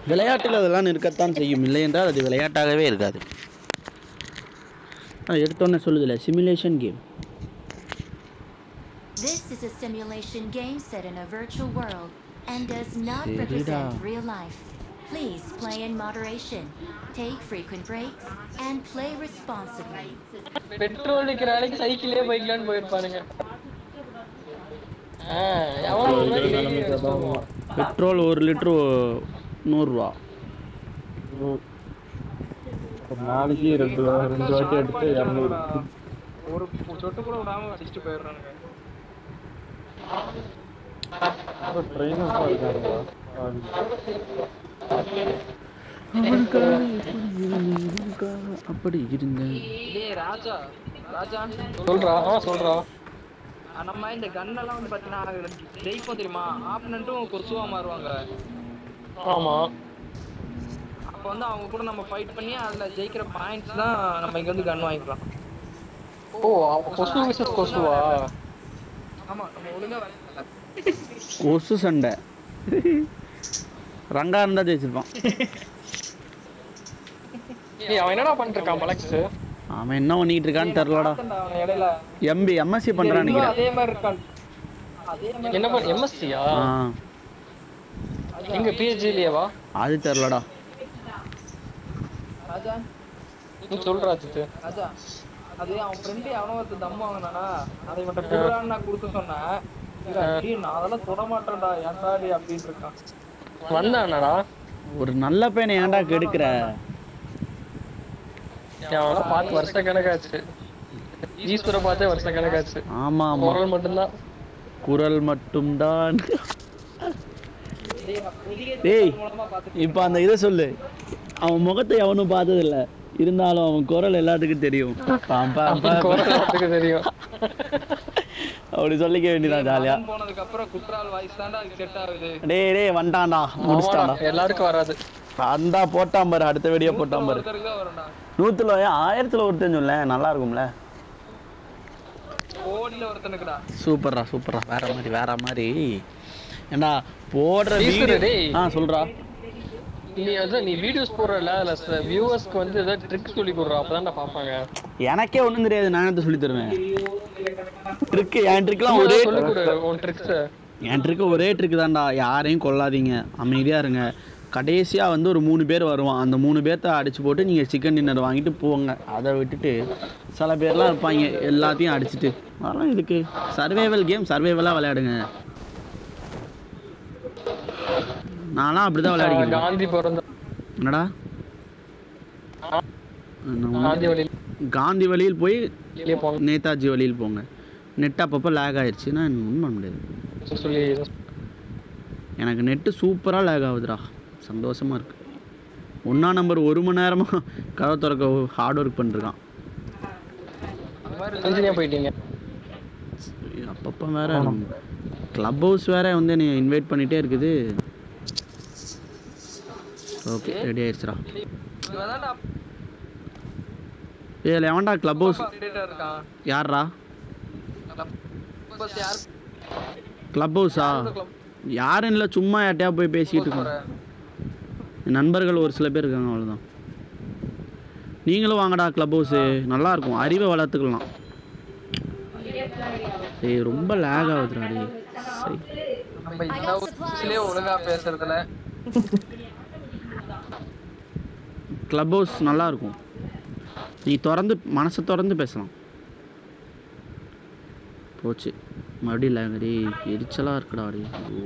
விளையாட்டில் அதெல்லாம் இருக்கத்தான் செய்யும் இல்லை என்றால் அது விளையாட்டாகவே இருக்காது ஆ, எடுத்தோன்னே சொல்லுதுல simulation game This is a simulation game set in a virtual world and does not Serida. represent real life. Please play in moderation, take frequent breaks, and play responsibly. Petrol விற்கிற வேலைக்கு சைக்கிளே பைக்லான்னு போயிருப்பானுங்க ஆ, எவன் ஒரு மாதிரி daily அடிச்சுட்டு வருவான். Petrol ஒரு litre நூறுரூவா ஒரு நாளைக்கு ரெண்டு ரெண்டு வாட்டி எடுத்து இரநூறு ஒரு சொட்டு கூட விடாம அடிச்சுட்டு போயிடுறானுங்க ட்ரெயினும் இருக்காங்களா அப்படி இருங்க டேய் ராஜா ராஜா சொல்றா ஆ சொல்றா அஹ் நம்ம இந்த கன்னெல்லாம் வந்து பாத்தீங்கன்னா ஜெயிப்போம் தெரியுமா ஆப்பனண்ட்டும் கொசுவா மாறுவாங்க ஆமா அப்ப வந்து அவங்க கூட நம்ம ஃபைட் பண்ணி அதுல ஜெயிக்கிற பாயிண்ட்ஸ் தான் நம்ம இங்க வந்து கன் வாங்கிக்கலாம் ஓ அப்ப கொசு விசஸ் கொசுவா ஆமா நம்ம ஒழுங்கா விளையாடல. கொசு சண்டை ரங்கா இருந்தா ஜெயிச்சிருப்பான் ஏய் அவன் என்னடா பண்ணிட்டு இருக்கான் மலக்ஸ் அவன் என்ன பண்ணிட்டு இருக்கான்னு தெரிலடா பார்த்தேன்டா அவனை இடையில எம்பி எம்எஸ்சி பண்றான்னு இவனும் நினைக்கிறேன் அதே மாதிரி இருக்கான் அதே மாதிரி என்ன பண்ண எம்எஸ்சியா ஆ எங்க பிஹெச்டிலேயேவா அது தெரிலடா ராஜா நீ சொல்றா அஜித் ராஜா அது அவன் ஃப்ரெண்டு எவனோ ஒருத்தர் தம் வாங்கினானா அதை மட்டும் கொடுறான்னு நான் கொடுக்க சொன்னேன் இல்ல, டேய், நான் அதெல்லாம் தொட மாட்டேன்டா ஏன்டா டேய் அப்படின்னு இருக்கான் வந்தானடா ஒரு நல்ல பையனை ஏன்டா கெடுக்கிற அவனை பார்த்து வருஷ கணக்காச்சு ஈஸ்வரை பார்த்தே வருஷ கணக்காச்சு ஆமா ஆமா குரல் மட்டும்தான் குரல் மட்டும்தான் டேய், நான் புதிய டேய் மூலமா பார்த்துட்டு இப்போ அந்த இதை சொல்லு அவன் முகத்தை எவனும் பார்த்ததில்ல இருந்தாலும் அவன் குரல் எல்லாத்துக்கும் தெரியும் பாம் பாம் பாம். குரல் எல்லாத்துக்கு தெரியும் அப்படி சொல்லிக்க வேண்டியதான் ஜாலியா மகன் போனதுக்கு அப்புறம் குற்றால் வாய்ஸ் தான்டா அதுக்கு செட் ஆகுது டேய் டேய் வந்துட்டான்டா முடிச்சிட்டான்டா ஆமாடா, எல்லாருக்கும் வராது அந்தா போட்டான் பாரு அடுத்த வெடியை போட்டான் பாரு ஒருத்தருக்கு தான் வரும்டா நூத்துல ஏன் ஆயிரத்துல ஒருத்தன் சொல்ல நல்லா இருக்கும்ல கோடியில ஒருத்தனுக்குடா சூப்பர்ரா சூப்பர்ரா வேற மாதிரி வேற மாதிரி ஏண்டா போடுற ஈஸ்வரு, வீடியோ டேய். ஆ சொல்றா நீ வந்து நீ வீடியோஸ் போடுறல அதுல வியூவர்ஸ்க்கு வந்து ஏதாவது ட்ரிக் சொல்லி கொடுறா அப்பதான் பாப்பாங்க எனக்கே ஒண்ணும் தெரியாது நான் எடுத்து சொல்லி தருவேன் ட்ரிக் என் ட்ரிக்லாம் ஒரே சொல்லி கொடு உன் ட்ரிக்ஸ் என் ட்ரிக்கு ஒரே ட்ரிக்கு தான்டா யாரையும் கொல்லாதீங்க அமைதியா இருங்க கடைசியா வந்து ஒரு மூணு பேர் வருவான் அந்த மூணு பேர்த்த அடிச்சு போட்டு நீங்க சிக்கன் டின்னர் வாங்கிட்டு போங்க அதை விட்டுட்டு சில பேர்லாம் இருப்பாங்க எல்லாத்தையும் அடிச்சிட்டு அதெல்லாம் இதுக்கு சர்வைவல் கேம் சர்வைவலா விளையாடுங்க நான்லாம் அப்படிதான் விளையாடிக்கிறேன் காந்தி பிறந்த என்னடா நான் வந்து காந்தி வழியில காந்தி வழியில் போய் போங்க நேதாஜி வழியில் போங்க நெட் அப்பப்போ லேக் ஆயிடுச்சுன்னா ஒன்றும் பண்ண முடியாது சொல்லி எனக்கு நெட்டு சூப்பராக லேக் ஆகுதுடா சந்தோஷமா இருக்கு ஒன்றா நம்பர் ஒரு மணி நேரமாக கதவை திறக்க ஹார்ட் ஒர்க் பண்ணிருக்கான் அந்த மாதிரி இன்ஜினியா போயிட்டீங்க அப்பப்போ வேற கிளப் ஹவுஸ் வேற வந்து என்னை இன்வைட் பண்ணிட்டே இருக்குது ஓகே ரெடி ஆயிடுச்சுடா இவன் தான்டா ஏ எவன்டா கிளப் ஹவுஸ் அப்டேட்டா இருக்கான் யார்ரா பஸ் யார் கிளப் ஹவுஸா யாரும் இல்லை சும்மா யார்ட்டையா போய் பேசிக்கிட்டு இருக்கோம் என் நண்பர்கள் ஒரு சில பேர் இருக்காங்க அவ்வளோதான் நீங்களும் வாங்கடா கிளப் ஹவுஸு நல்லா இருக்கும் அறிவை வளர்த்துக்கலாம் ஏய் ரொம்ப லேக் ஆகுதுடா டேய் சரி நம்ம இந்த ஊர்லயே ஒழுங்கா பேசுறதுல கிளப் ஹவுஸ் நல்லா இருக்கும் நீ திறந்து மனசை திறந்து பேசலாம் போச்சு மறுபடியும் லேக் டேய் எரிச்சலாக இருக்குடா டேய் ஓ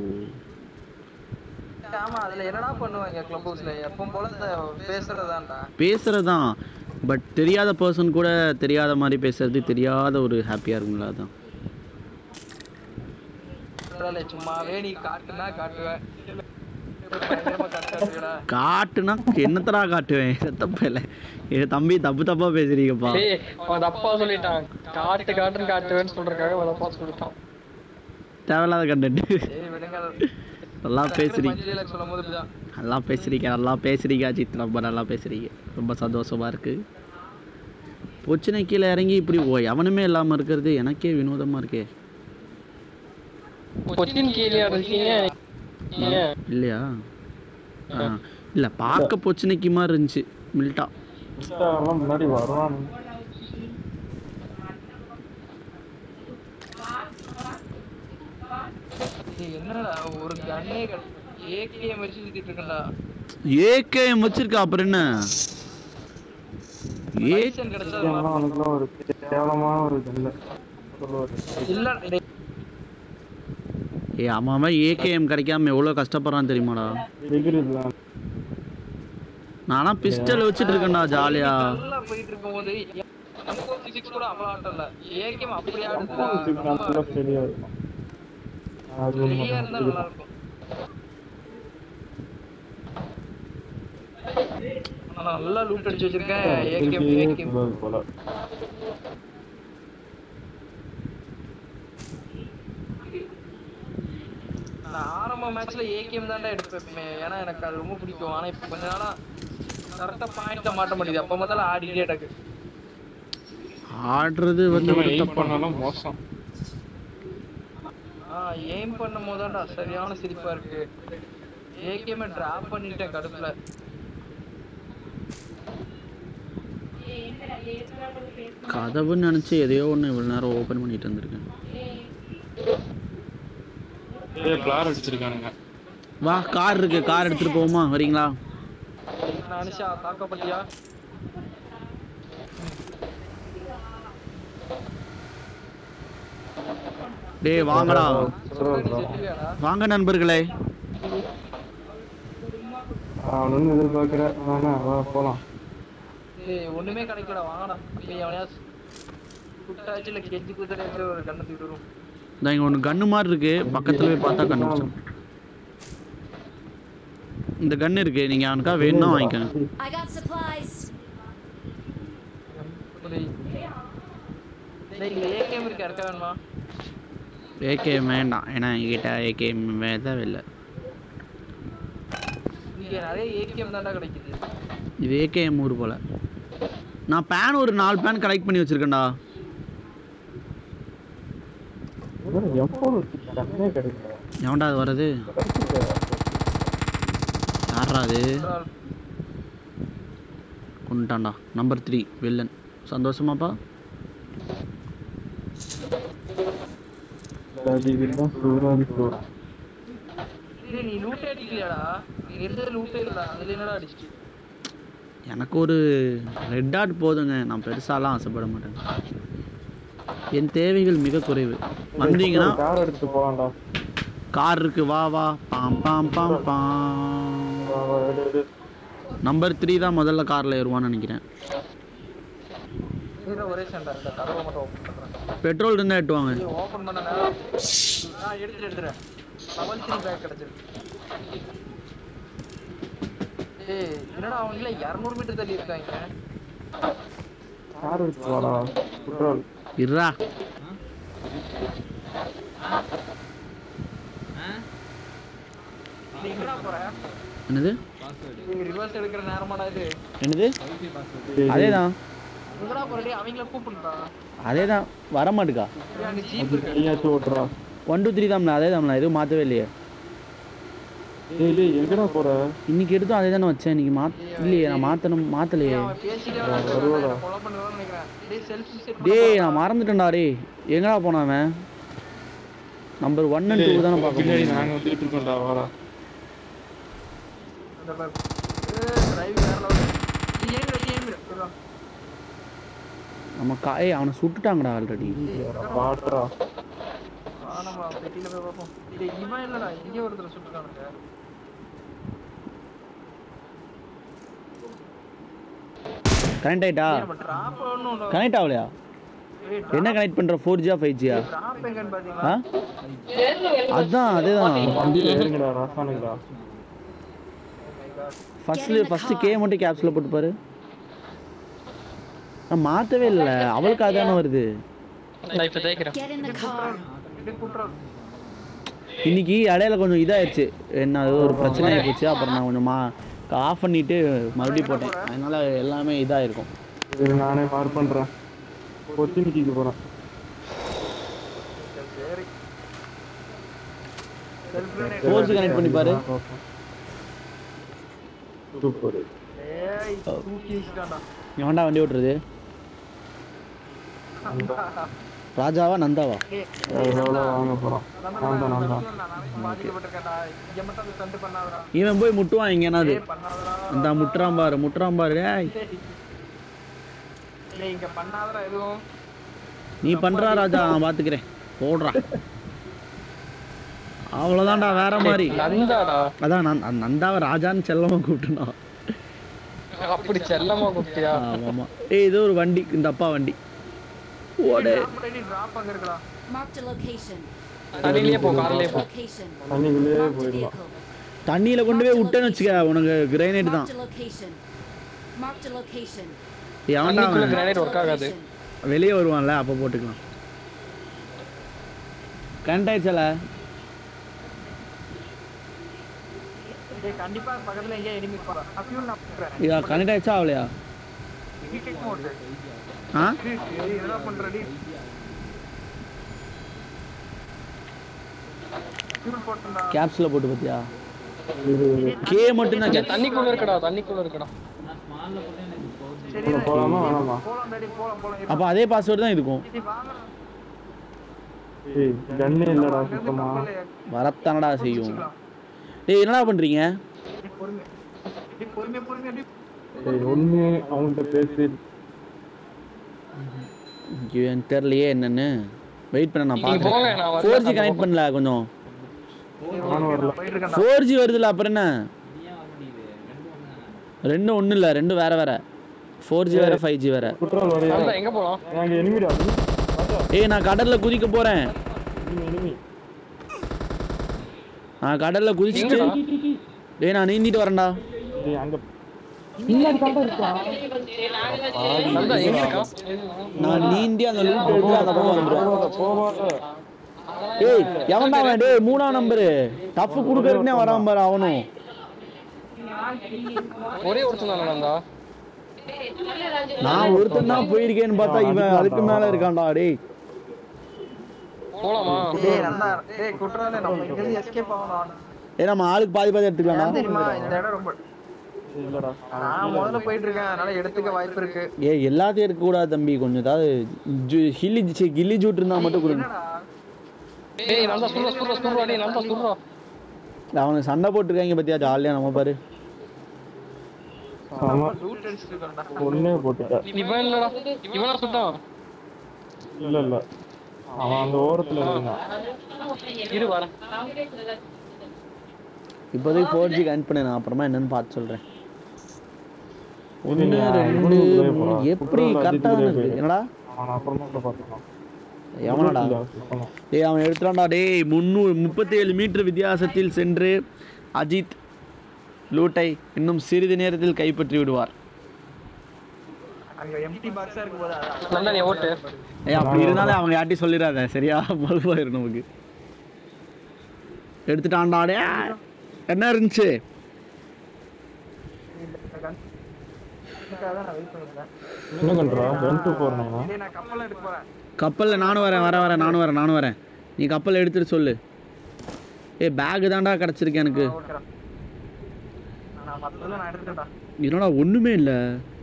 ஆமா அதுல என்னடா பண்ணுவாங்க கிளப் ஹவுஸ்ல எப்பவும் போல இந்த பேசுறதான்டா பேசுறது தான் பட் தெரியாத பர்சன் கூட தெரியாத மாதிரி பேசுறது தெரியாத ஒரு ஹாப்பியாக இருக்கும்ல அதான் பரவாயில்ல, சும்மாவே நீ காட்டுனா காட்டுவேன் பயங்கரமா காட்டுறா காட்டுனா என்னத்தடா காட்டுவேன் தப்பில்ல ஏ தம்பி தப்பு தப்பா பேசுறீங்கப்பா டேய் அவன் தப்பா சொல்லிட்டான் காட்டு காட்டுன்னு காட்டுவேன்னு சொல்றதுக்காக அவன் தப்பா சொல்லிட்டான் தேவையில்லாத கண்டென்ட் ஏய் விடுங்க நல்லா பேசுறீங்க மஞ்சள் சொல்லும் போது இப்படிதான் நல்லா பேசுறீங்க நல்லா பேசுறீங்க அஜித் ரொம்ப நல்லா பேசுறீங்க ரொம்ப சந்தோஷமா இருக்கு பொச்சினை கீழே இறங்கி இப்படி ஓ எவனுமே இல்லாம இருக்கிறது எனக்கே வினோதமா இருக்கே கொச்சின் கீழே இருக்கீங்க ஏன்? இல்லையா ஆ இல்லை பார்க்க பொச்சனைக்கு மாதிரி இருந்துச்சு மில்ட்டா இன்ஸ்டாலாம் முன்னாடி வருவானு டேய், என்னடா ஒரு கண்ணே ஏகேஎம் வச்சு சுத்திட்டு இருக்கேன்டா ஏகேஎம் வச்சிருக்கா அப்புறம் என்ன ஏ லைசன் கிடைச்சா இதெல்லாம் அவனுக்குலாம் ஒரு கேவலமான ஒரு இது இல்லை சொல்லுவாரு இல்ல டேய், ஏ அவன் அவன் ஏகேஎம் கிடைக்காம எவ்வளோ கஷ்டப்படுறான் தெரியுமாடா டிகிரி தான் நானா பிஸ்டல் வச்சுட்டு இருக்கேன்டா ஜாலியா நல்லா போயிட்டு இருக்கும்போது சிக்ஸ் கூட அவ்வளவு ஆட்டம் இல்ல ஏகேஎம் அப்படி ஆடுதுடா நல்லா சரியா இருக்கும் அது ஒண்ணு வெளியா இருந்தா நல்லா இருக்கும் ஆனா நல்லா லூட் அடிச்சு வச்சிருக்கேன் ஏகேஎம் திருப்பியே ஏகேஎம் சொல்லுவது போல நான் ஆரம்ப மேட்ச்ல ஏகேஎம் தான்டா எடுப்பேன் ஏன்னா எனக்கு அது ரொம்ப பிடிக்கும் ஆனா இப்ப கொஞ்ச நாளா கரெக்டா பாயிண்ட்ல மாட்ட மாட்டேங்குது அப்ப முதல்ல ஆடிட்டே எனக்கு ஆடுறது வந்து நம்ம ஒரு எய்ம் தப்பு. பண்ணாலும் மோசம் ஆ எய்ம் பண்ணும் போதான்டா சரியான சிரிப்பா இருக்கு ஏகேஎம் டிராப் பண்ணிட்டேன் கடுப்புல கதவுன்னு நினச்சி எதையோ ஒன்று இவ்வளோ நேரம் ஓப்பன் பண்ணிட்டு இருந்திருக்கேன் ஏ பிளார் அடிச்சிருக்கானுங்க வா கார் இருக்கு கார் எடுத்துட்டு போவோமா வரீங்களா நான் அனிஷா தாக்கப்பட்டியா டேய் வாங்கடா சொல்றேன் நீ செத்துவியாடா வாங்க நண்பர்களே அவனு எதிர்பார்க்கிற வேணா வா போலாம் ஏய் ஒண்ணுமே கிடைக்கல வாங்கடா அப்படி எவனையா குட்டாச்சு இல்ல கெஞ்சி குத்தாச்சு ஒரு கண்ணை தூக்கிட்டு வரும் இந்த இங்கே ஒன்று கன்று மாதிரி இருக்கு பக்கத்துல போய் பார்த்தா கண்டுபிடிச்சோம் இந்த கன்று இருக்கு நீங்கள் அவனுக்கா வேணும்னா வாங்கிக்கோங்க I got supplies. டேய் டேய், இங்க ஏகேஎம் இருக்கு இறக்க வேணுமா ஏகேஎம் வேண்டாம் ஏன்னா என்கிட்ட ஏகேஎம் தேவையில்லை இங்க நிறைய ஏகேஎம் தான்டா கிடைக்குது இது ஏகேஎம் ஊர் போல் நான் பேன் ஒரு நாலு பேன் கலெக்ட் பண்ணி வச்சுருக்கேன்டா எப்போது கண்ணே கிடைக்கல எவன்டா அது வர்றது யாரா அது Overall, கொண்டுட்டான்டா நம்பர் த்ரீ வில்லன் சந்தோஷமாப்பா தான் சூறாதி சூறா டேய், நீ லூட்டே அடிக்கலையாடா நீ எடுத்தது லூட்டே இல்லடா அதுல என்னடா அடிச்சிட்டு எனக்கு ஒரு ரெட் டாட் போதுங்க நான் பெருசாலாம் ஆசைப்பட மாட்டேன் என் தேவைகள் மிக குறைவு வந்தீங்கன்னா கார் எடுத்து போலாம்டா கார் இருக்கு வா வா பாம் பாம் பாம் பாம் வா, வா, எடு, எடு. நம்பர் த்ரீ தான் முதல்ல காரில் ஏறுவான்னு நினைக்கிறேன் இதுல ஒரே சண்டை இந்த கதவை மட்டும் ஓப்பன் பண்றேன் பெட்ரோல் இருந்தால் எட்டுவாங்க நீ ஓப்பன் பண்ண நேரம் நான் எடுத்துட்டு எடுத்துறேன் லெவல் த்ரீ பேக் கிடைச்சிருக்கு ஏய் என்னடா அவங்கள இரநூறு மீட்டர் தள்ளி இருக்காங்க கார் எடுத்து போடா பெட்ரோல் இருடா நீ எங்கடா போற என்னது நீங்க ரிவர்ஸ் எடுக்கிற நேரமாடா இது என்னது அதே தான் எங்கடா போறடி அவங்கள கூப்பிடுறா அதே தான் வர மாட்டுக்கா நீ ஜீப் இருக்கு நீயாச்சும் ஓட்டுறா ஒன் டூ த்ரீ தான்ண்ணா அதே தான்ண்ணா எதுவும் மாற்றவே இல்லையே டேய் டேய் எங்கடா போற இன்னைக்கு எடுத்தோம் அதே தானே வச்சேன் இன்னைக்கு மாத் இல்லையே நான் மாற்றணும் மாற்றலையே அவன் பேசிட்டே வரான் கொலை பண்ணுவான்னு நினைக்கிறேன் டேய் செல்ஃபி செட் டேய் நான் மறந்துட்டேன்டா டேய் எங்கடா போனான் அவன் நம்பர் ஒன் அண்ட் டூ தானே பார்க்க பின்னாடி முடியும். நாங்க வந்துட்டு இருக்கோம்டா வாடா இந்த பாரு டிரைவ் வேற லெவல் நீ ஏன் ரெடி ஏன் நம்ம கா ஏய் அவனை சுட்டுட்டாங்கடா ஆல்ரெடி பாடுறா ஆனமா பெட்டியில போய் பார்ப்போம் இது இவன் இல்லடா இங்கே ஒருத்தர் சுட்டுக்கானுங்க கனெக்ட் ஆயிட்டா நம்ம டிராப் ஒன்றும் கனெக்ட் ஆகலையா என்ன கனெக்ட் பண்ற ஃபோர் ஜியா ஃபைவ் ஜியா டிராப் எங்கன்னு ஆ பாத்தீங்களா அதான் அதேதான் வண்டியில ஏறுங்கடா ராசானுங்கடா ஃபர்ஸ்ட்ல ஃபர்ஸ்ட் கே மட்டும் கேப்ஸ்ல போட்டு பாரு நான் மாத்தவே இல்ல அவளுக்கு அதானே வருது நான் இப்ப தேய்க்கிறேன் Get in the car. இது குற்றம் இன்னைக்கு இடையில கொஞ்சம் இதாயிடுச்சு என்ன அது ஒரு பிரச்சனை ஆயிடுச்சு அப்புறம் நான் கொஞ்சம் மா ஆஃப் பண்ணிட்டு மறுபடியும் போட்டேன் அதனால எல்லாமே இதாயிருக்கும் சரி நானே மார்க் பண்றேன் கொச்சினிக்கு போறேன் சரி செல்ஃப் ஃபோர்ஸ் கனெக்ட் பண்ணி பாரு சூப்பர் ஏய் தூக்கி வச்சுட்டான்டா எவன்டா வண்டி ஓட்டுறது ராஜாவா நந்தாவா ஏய் எவ்வளோ வாங்க போகிறோம் நான் தான் நான் தான் நான் பாதிக்கப்பட்டிருக்கேன்டா இங்க மட்டும் அந்த ஸ்டண்ட் பண்ணாதடா இவன் போய் முட்டுவான் எங்கேனாது ஏய் பண்ணாதடா அந்த முட்டுறான் பாரு முட்டுறான் பாரு டேய் ஏய் இங்க பண்ணாதடா எதுவும் நீ பண்றா ராஜா நான் பாத்துக்கிறேன் போடுறா அவ்வளோதான்டா வேற மாதிரி நந்தாடா அதான் நான் அந்த நந்தாவை ராஜான்னு செல்லமா கூப்பிட்டுனா அப்படி செல்லமா குட்டியா ஆமாமா ஏய் இது ஒரு வண்டி இந்த அப்பா வண்டி ஓடு டிராப் அங்க இருக்குடா Marked a location. தண்ணியிலேயே போ கார்லயே போ Location. தண்ணிக்குள்ளேயே Marked a போயிடலாம் vehicle. தண்ணியில கொண்டு போய் விட்டேன்னு வச்சுக்க உனக்கு கிரைனேட் தான் Marked a location. Marked a location. எவன்டா தண்ணிக்குள்ள அவன் கிரானைட் ஒர்க் ஆகாது Location. வெளியே வருவான்ல அப்போ போட்டுக்கலாம் கரண்ட் ஆயிடுச்சல ஏய் கண்டிப்பா பக்கத்துல எங்கேயா எனிமி இருப்பாரா அப்பியும் நான் பண்றேன் இதா கனெக்ட் ஆயிடுச்சா ஆகலையா வீட்டுக்கு மோட்டு ஆ ஏய் என்னடா பண்றடி ஃபியூல் போட்டா கேப்ஸில் போட்டு பார்த்தியா கே மட்டும்தான் இங்க கேப் தண்ணிக்குள்ள இருக்கடா தண்ணிக்குள்ள இருக்கடா சரி போகலாமா வேணாமா போலாம் டாடி போலாம் போலாம் அப்போ அதே பாஸ்வேர்டு தான் இருக்கும் இது வாங்க ஏய் கண்ணே இல்லைடா சுத்தமா வரத்தானடா செய்யும் டேய் என்னடா பண்றீங்க பொறுமை டேய் பொறுமை பொறுமை டேய் ஏய் ஒன்று அவங்கள்ட்ட பேசி ஐயோ, எனக்கு தெரியலையே என்னன்னு வெயிட் பண்ண நான் நீங்க போங்க, பார்க்குறேன் நான் வரல, ஃபோர் ஜி நான் கனெக்ட் பண்ணல கொஞ்சம் நானும் வரல போயிட்டு இருக்கேன் ஃபோர் ஜி வருதுல்ல அப்புறம் என்ன ரெண்டும் ஒன்றும் இல்லை ரெண்டும் வேற வேற ஃபோர் ஜி வேற ஃபைவ் ஜி வேற குற்றால் வரையா நந்தா எங்க போலாம் அங்கே எனிமிடா ராஜா ஏய் நான் கடல்ல குதிக்க போறேன் எனிமி எனிமி நான் கடல்ல குதிச்சுட்டு எங்கடா? டேய் நான் நீந்திட்டு வரேன்டா ஏய் அங்கே நந்தா எங்க இருக்கா நான் நீந்தி அந்த லூட் எடுத்து அந்த பக்கம் வந்துடுவேன் போவாத ஏய் எவன்டா அவன் டேய் மூணாம் நம்பரு டஃப் கொடுக்கறதுனே வரான் பாரு அவனும் ஒரே ஒருத்தன் தானே நந்தா நான் ஒருத்தன் தான் போயிருக்கேன்னு பார்த்தா இவன் அதுக்கு மேல இருக்கான்டா டேய் போலாமா டேய் நல்லா டேய் குற்றால நம்ம இங்க இருந்து எஸ்கேப் ஆகணும் ஏய் நம்ம ஆளுக்கு பாதி பாதி எடுத்துக்கலாம்டா ஏன் தெரியுமா இந்த இடம் ரொம்ப இல்லடா நான் முதல்ல போயிட்டு இருக்கேன் அதனால எடுத்துக்க வாய்ப்பு இருக்கு ஏய் எல்லாத்தையும் எடுக்க கூடாது தம்பி கொஞ்சம் ஏதாவது ஜு- ஹில்லி சி- கில்லி ஜூட் இருந்தா மட்டும் கொடுங்க என்னடா டேய் நந்தா சுடுறா சுடுறா சுடுறா டேய் நந்தா சுடுறா அவனுக்கு சண்டை போட்டுருக்காங்க பத்தியா ஜாலியா நம்ம பாரு ஆமா லூட் அடிச்சிட்டு இருக்கேன்டா ஒன்னே போட்டுட்டேன் இவன் இல்லடா இவனா சுட்டான் இல்ல இல்ல அவன் அந்த ஓரத்துல இருந்தான் இரு வரேன் இப்போதைக்கு ஃபோர் ஜி கனெக்ட் பண்ணு நான் அப்புறமா என்னன்னு பார்த்து சொல்றேன் ஒன்று இல்லையா, ரெண்டு இவனும் உள்ளே மூணு போறான். எப்படி குற்றாலம் கரெக்டாக அஜித் இருக்கு உள்ளே என்னடா அவன் அப்புறமா கூட பார்த்துக்கலாம் எவனடா இல்ல, சுத்தமா. டேய் அவன் எடுத்துட்டான்டா டேய் முந்நூறு முப்பத்தேழு மீட்டர் வித்தியாசத்தில் சென்று அஜித் லூட்டை இன்னும் சிறிது நேரத்தில் கைப்பற்றி விடுவார் அங்க எம்டி பாக்ஸா இருக்கு போது அதான். நந்தா நீ ஓட்டு ஏய் அப்படி இருந்தாலே அவங்க யார்ட்டையும் சொல்லிடாத சரியா மறுபாயிரும் நமக்கு எடுத்துட்டான்டா டே என்ன இருந்துச்சு இதுக்காக தான் நான் வெயிட் பண்ணிருக்கேன் என்ன பண்றா ஒன் டூ ஃபோர் நைனா டேய் நான் கப்பல் எடுக்க போறேன் கப்பலில் நானும் வரேன் வரேன் வரேன் நானும் வரேன் நானும் வரேன் நீ கப்பல் எடுத்துட்டு சொல்லு ஏய் பேகு தான்டா கிடச்சிருக்கு எனக்கு ஓகேடா நான் பத்துல நான் எடுத்துட்டேன்டா என்னடா ஒன்றுமே இல்லை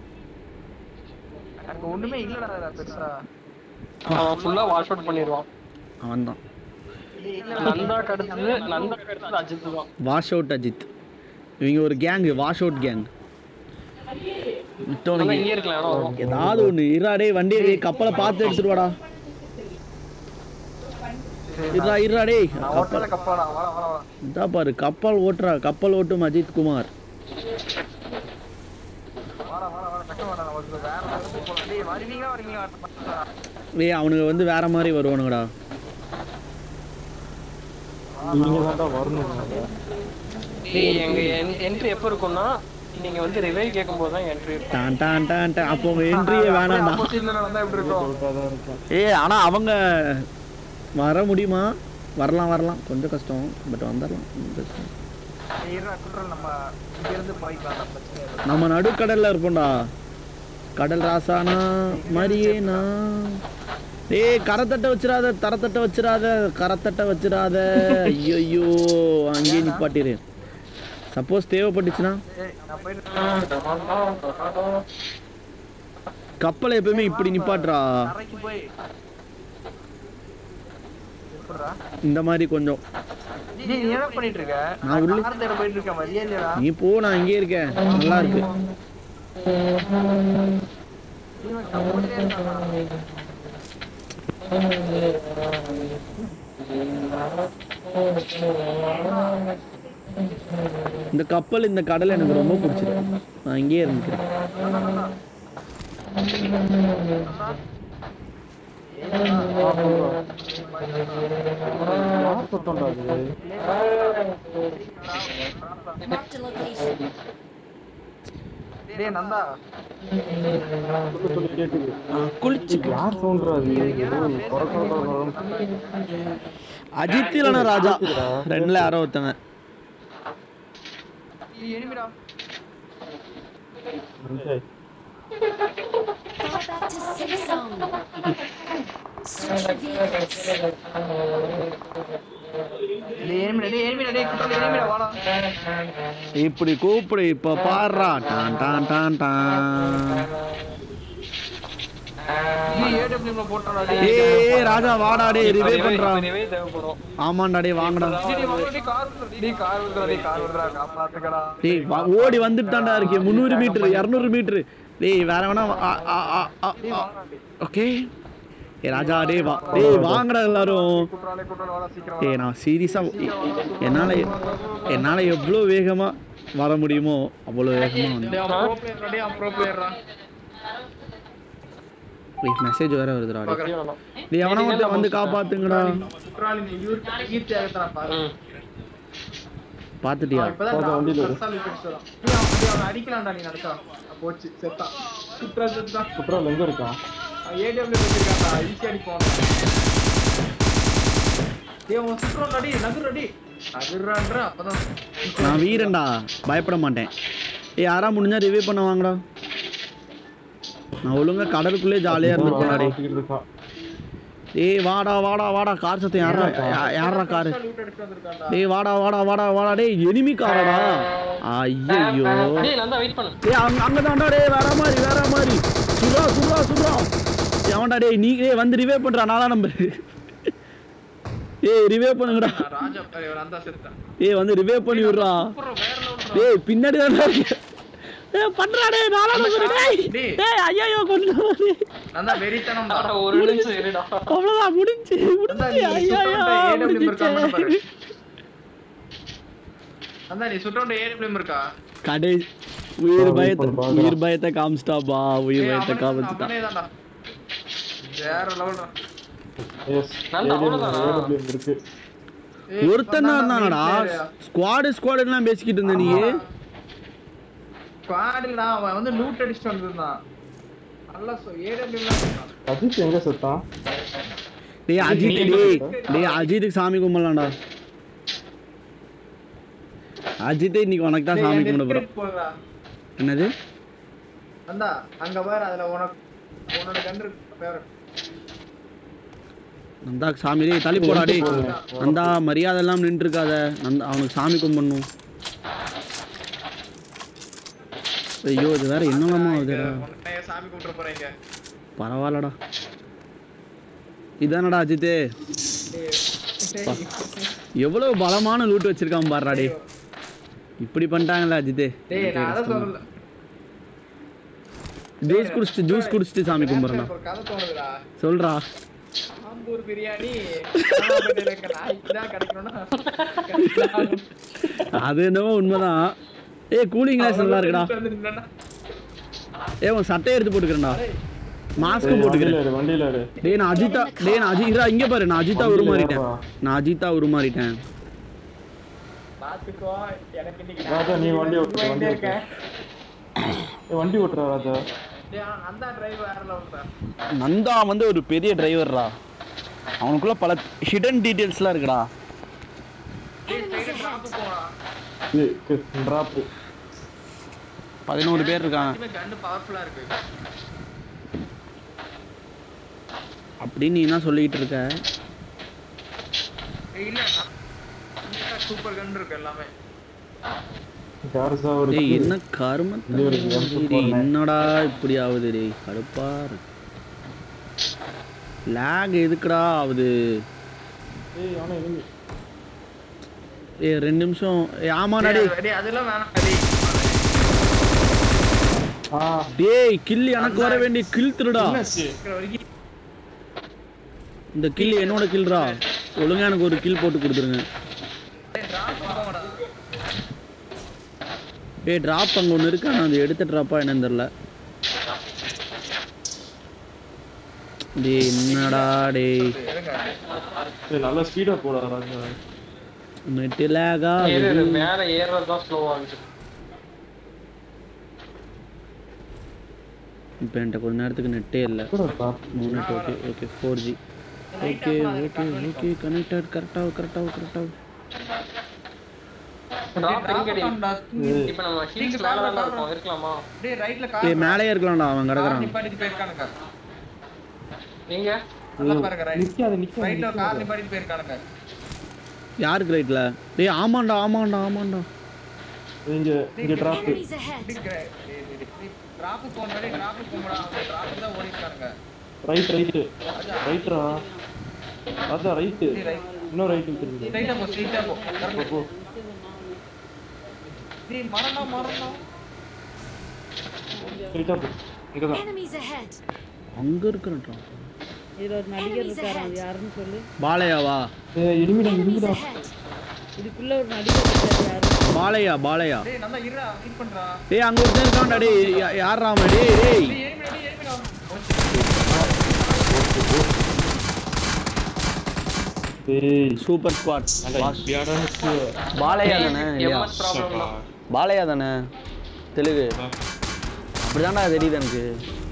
அங்க ஒண்ணுமே இல்லடா பெருசா அவன் ஃபுல்லா வாஷ் அவுட் பண்ணிடுவான் அவன் தான் நந்தா கடுத்தது நந்தா கடுத்தது அஜித் தான் வாஷ் அவுட் அஜித் இவங்க ஒரு gang wash out gang Nanda விட்டோனுங்க இங்கே இருக்கலாம் இடம் வரும் ஏதாவது ஒன்று இராடே வண்டியை கப்பலை பார்த்து எடுத்துட்டு வாடா இருடா இருடா டேய் நான் ஓட்டல கப்பலடா வர வர வர இதா பாரு கப்பல் ஓட்டுறா கப்பல் ஓட்டும் அஜித் குமார் வர வர வர டக்கு வர நமக்கு வேற இடத்துக்கு போலாம் டேய் வருவீங்களா வரீங்களா ஏய் அவனுங்க வந்து வேற மாதிரி வருவானுங்கடா நீங்க தான் வரணும் டேய் எங்க என்ட்ரி எப்போ இருக்கும்னா நீங்க வந்து ரிவைவ் கேட்கும்போது தான் என்ட்ரி இருக்கும் டான் டான் டான் டான் அப்போ உங்க என்ட்ரியே வேணாம்டா ஆப்போசிட்ல நடந்தா எப்படி இருக்கும் சொல்லிட்டா தான் இருக்கேன் ஏய் ஆனா அவங்க வர முடியுமா வரலாம் வரலாம் கொஞ்சம் கஷ்டம் பட் வந்துடலாம் ஒண்ணும் பிரச்சனை இல்ல. டேய் இருடா குட்ரல் நம்ம இங்க இருந்து போய்க்கலாம் பிரச்சனை இல்லை நம்ம நடுக்கடல்ல இருப்போம்டா கடல் ராசானா மரியேனா ஏய் கரத்தட்டை வச்சிராத தரத்தட்டை வச்சிராத கரத்தட்டை வச்சிராத ஐயோ அங்கேயே நிப்பாட்டிரு சப்போஸ் தேவைப்பட்டுச்சுன்னா ஏய் நான் போயிட்டு கப்பலை எப்பவுமே இப்படி நிப்பாட்றா தரைக்கு போய் எப்படிடா இந்த மாதிரி கொஞ்சம் நீ நீ என்ன பண்ணிட்டு இருக்க நான் உள்ள- கார் தேட போயிட்டு இருக்கேன் வழியே இல்லையா நீ போ நான் இங்கே இருக்கேன் நல்லா இருக்கு இவன் கப்பலே இருக்கானா? இந்த கப்பல் இந்த கடல் எனக்கு ரொம்ப பிடிச்சிருக்கு நான் இங்கேயே இருந்துக்கிறேன் யார் சத்தம்டா அது Marked a location. டேய் நந்தா சொல்லு சொல்லு கேக்குது குளிச்சு யார் சவுண்ட்ரா அது கொர கொர கொர கொரன்னு. அஜித் இல்லைனா ராஜா ரெண்டுல யாரோ ஒருத்தவன் நீ எனிமிடா Vijay. Fall back to safe zone. Search for vehicles. டேய் எனிமிடா டேய் எனிமிடா டேய் குற்றால எனிமிடா வாடா இப்படி கூப்பிடு இப்ப பாடுறா டான் டான் டான் டான் நீ ஏடபிள்யூல போட்டடா ஏய் டேய் ஏய், ராஜா வாடா டே ரிவே பண்றா நிறையவே தேவைப்படும் ஆமாண்டா டே வாங்கடா டேய் வாடா டேய் கார் வருதுடா டேய் கார் வருதுடா டேய் கார் வருதுடா காப்பாத்துக்கடா டேய் வா- ஓடி வந்துட்டு தான்டா இருக்கே முந்நூறு மீட்டர் இரநூறு மீட்டர் டேய் வேற வேணா டேய் வாடா டேய் ஓகே ஏ ராஜா டேய் வா டேய் வாங்கடா எல்லாரும் குற்றால குற்றால வாடா சீக்கிரம் ஏய் நான் சீரியஸாக என்னால் என்னால் எவ்வளோ வேகமாக வர முடியுமோ அவ்வளோ வேகமாக வந்து டேய் அவன் ப்ரோ பிளேயர்டா டேய் அவன் ப்ரோ பிளேயர்டா மெசேஜ் வேற வருதுடா டேய். பாக்குறேன் டேய் எவனா ஒருத்தன் வந்து காப்பாத்துங்கடா குற்றால நீ யூர் கீர்த்தி ஆகத்தற பாரு ம். பார்த்துட்டியா இப்பதான் போதும், வண்டியில இரு. கர்சால் விக்கெட் வரான் டேய் அவன் டேய் அவன் அடிக்கலாம்டா நீ நடக்கா போச்சு செத்தான் குற்றா செத்தான் குற்றால எங்க இருக்கான் ஏடிஎம்ல வச்சிருக்கான்டா ஈஸியா அடிப்பான் டேய் அவன் சுற்றுறான் அடி நகர் அடி நகர்றான்ற அப்பதான் நான் வீரன்டா பயப்பட மாட்டேன் ஏய் யாரா முடிஞ்சா ரிவ்யூ பண்ண வாங்கடா நான் ஒழுங்கா கடலுக்குள்ளே ஜாலியாக இருந்துருக்கேன்டா டேய் சுத்திக்கிட்டு இருக்கான் டேய் வாடா வாடா வாடா கார் சத்தம் யாரா யா- யாரா காரு லூட் அடிச்சு வந்திருக்கான்டா டேய் வாடா வாடா வாடா வாடா டேய் எனிமி காரடா ஐயோ டேய் நந்தா வெயிட் பண்ணு டேய் அங்க அங்க தான்டா டேய் வேற மாதிரி வேற மாதிரி சுடுறா சுடுறா சுடுறா எவன்டா டேய் நீ ஏய் வந்து ரிவே பண்றா நாலாம் நம்பர் ஏய் ரிவே பண்ணுங்கடா நான் ராஜா இவர் அந்த செத்தான் ஏய் வந்து ரிவே பண்ணி விடுறா அப்புறம் வேற லெவல் டேய் பின்னாடி தான் இருக்கு ஏய் பண்றா டேய் நாலாம் நம்பர் டேய் டேய். டேய் ஐயோ கொண்டு நான் வெறித்தனம் அட, ஒரு நிமிஷம் இருடா அவ்வளவுதான் முடிஞ்சு அதான் முடிஞ்சு நீ ஐயோ சுத்தம் AWM இருக்கான்னு பாரு. முடிஞ்சு அதான் நீ சுற்றோண்ட ஏடிஎம் இருக்கா கடை உயிர் ஆ, wait பயத்தை பண்ணு, பார்க்கலாம். உயிர் பயத்தை காமிச்சிட்டாப்பா உயிர் ஏய், பயத்தை அவனே- காமிச்சிட்டா அவனே தான்டா வேற லெவல்டா எஸ் நல்லா, அவ்வளவுதானா? ஏடபிள்யூ இருக்கு ஒருத்தன் தான் இருந்தானடா ஸ்குவாடு ஸ்குவாடு எல்லாம் பேசிக்கிட்டு இருந்த நீ ஸ்குவாடுலடா அவன் வந்து லூட் அடிச்சுட்டு வந்திருந்தான் நல்லா ஏடபிள்யூலாம் அஜித் எங்க செத்தான் டேய் அஜித் டேய் டேய் அஜித்துக்கு சாமி கும்பிடலாம்டா அஜித் இன்னைக்கு உனக்கு தான் சாமி கும்பிட போறோம் போறா என்னது அந்தா அங்க பாரு அதுல உனக்கு உன்னோட கன்று பேரு நந்தா சாமி டேய் தள்ளி போடா டேய் நந்தா மரியாதை எல்லாம் நின்று இருக்காத நந்தா அவனுக்கு சாமி கும்பிடணும் ஐயோ இது வேற என்னலாமா ஆகுதுடா உன்னைய சாமி கும்பிட்டு போறீங்க பரவாயில்லடா இதானடா அஜித்து எவ்வளவு பலமான லூட் வச்சிருக்கான் பாருடா டேய் இப்படி பண்ணிட்டாங்கல்ல அஜித்து டேய் நான் அத சொல்லல ஜூஸ் குடிச்சிட்டு ஜூஸ் குடிச்சிட்டு சாமி கும்பிட்றேன்டா ஒரு கதை தோணுதுடா சொல்றா ஆம்பூர் பிரியாணி ராமபேட்டையில நாய்க்கு தான் கிடைக்கணும்னா கிடைக்கலாம். அது என்னவோ உண்மைதான் ஏய் கூலிங் கிளாஸ் நல்லா இருக்குடா வந்து நின்னா, ஏய் உன் சட்டையை எடுத்து போட்டுக்கிறேன்டா மாஸ்க்கும் ஏய், போட்டுக்கிறேன் வண்டியில இரு வண்டியில இரு டேய் நான் அஜித்தா டேய் நான் அஜித் இரா இங்க பாரு நான் அஜித்தா உருமாறிட்டேன் நான் அஜித்தா உருமாறிட்டேன் பாத்துக்கோ எனக்கு இன்னைக்கு ராஜா, நீ வண்டி ஓட்டு, நான் வண்டி ஓட்டு. இருக்கேன். ஏய், வண்டி ஓட்டுறா ராஜா டேய், ஆனா அந்த டிரைவர் வேற லெவல் தான் நந்தா வந்து ஒரு பெரிய டிரைவர்ரா அவனுக்குள்ள பல ஹிடன் டீடைல்ஸ்லாம் இருக்குடா Enemies ahead. இது டிராப் பதினோரு பேர் இருக்காங்க கன்னு பவர்ஃபுல்லா இருக்கு அப்படின்னு நீ என்ன சொல்லிட்டு இருக்க ஏய், இல்ல சூப்பர் கன் இருக்கு எல்லாமே கார்ஸா ஒரு டேய் என்ன கருமம் இது ஒரு M2 போடுறேன். என்னடா இப்படி ஆகுது டேய் கடுப்பா லேக் எதுக்குடா ஆகுது ஏய் அவன எனிமி ஏய் ரெண்டு நிமிஷம் ஏய் ஆமாடா டேய் டேய் அதெல்லாம் வேணாம் டேய் ஆ டேய் கில் எனக்கு வர வேண்டிய கில் திருடா என்னாச்சு இருக்கிற வரைக்கும் இந்த கில் என்னோட கில்றா ஒழுங்கா எனக்கு ஒரு கில் போட்டு கொடுத்துருங்க டேய் டிராப் போங்கடா ஏய் டிராப் அங்க ஒன்று இருக்கு ஆனால் அது எடுத்த ட்ராப்பா என்னன்னு தெரில டேய் என்னடா டேய் இருங்க ஏய் நல்லா ஸ்பீடா போடா ராஜா நெட்டு லேகா ஏறு, ஏறு, மேல ஏறுறது தான் ஸ்லோவா இருந்துச்சு இப்போ என்கிட்ட கொஞ்ச நேரத்துக்கு நெட்டே இல்லை கூட பாத்து மூணு net okay okay four G okay okay okay connected கரெக்டாக கரெக்டாக கரெக்டாக Drop எங்கடி? ஆமாண்டா. இப்ப நம்ம ஹில்ஸ் மேல தானே இருக்கோம் இருக்கலாமா டேய் ரைட்ல ஏய் கார் மேலேயே இருக்கலாம்டா அவன் கார் கிடக்குறான் நிப்பாட்டிட்டு போயிருக்கானுங்க எங்க நல்லா பாருங்க ரைட் நிக்காத நிக்காத ரைட்ல நிக்காத. கார் நிப்பாட்டிட்டு போயிருக்கானுங்க யாருக்கு ரைட்டில் டேய் ஆமாண்டா ஆமாண்டா ஆமாண்டா இங்க இங்க டிராப் Enemies ahead. டிராப் போன வரை டிராப் போங்கடா அவங்க டிராப் தான் ஓடிட்டானுங்க ரைட் ரைட் ரைட்ரா ராஜா ரைட் டேய் ரைட் இன்னும் ரைட் திரும்பி ஸ்ட்ரைட்டா போ ஸ்ட்ரைட்டா போ போ, கரெக்ட் போ டேய் மரணா மரணா ஸ்ட்ரைட்டா போ இங்கதான் Enemies ahead. அங்கே இருக்கிறான்டா இதுல ஒரு நடிகர் இருக்காரு அது யாருன்னு சொல்லு பாலையாவா ஏய் எனிமிடா Enemies எனிமிடா ahead. இதுக்குள்ள ஒரு நடிகர் இருக்காரு யாரு பாலையா பாலையா டேய் நல்லா இருடா வெயிட் பண்றா டேய் அங்கே ஒருத்தன் இருக்கான்டா டேய் யா- யார்றா அவன் டேய் டேய் டேய் ஏறிடா டேய் ஏறிடா ஏய் சூப்பர் ஸ்குவாட் இப்படியாடா இருக்கு. பாலையா தானே இல்லையா எம்எஸ் ப்ராப்ளம் தான் பாலையா தானே தெலுங்கு அப்படிதான்டா தெரியுது எனக்கு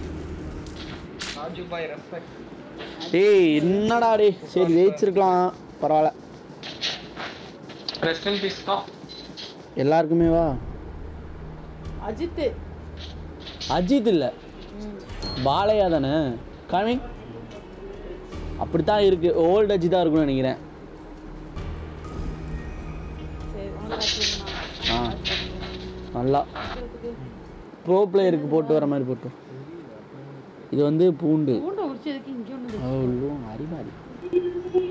ராஜு பாய் ரெஸ்பெக்ட் டேய் என்னடா டேய் சரி ஜெயிச்சிருக்கலாம் பரவாயில்ல ரெஸ்ட் இன் பீஸ் தான் எல்லாருக்குமே வா அஜித் அஜித் இல்லை பாலையா தானே காமி அப்படித்தான் இருக்கு ஓல்டு அஜித்தா இருக்கும்னு நினைக்கிறேன் சரி உனக்கு ஆ நல்லா ப்ரோ பிளேயருக்கு போட்டு வர மாதிரி போட்டு இது வந்து பூண்டு பூண்டை உரிச்சதுக்கு இங்கே ஒன்று அவ்வளோ அறிவாளி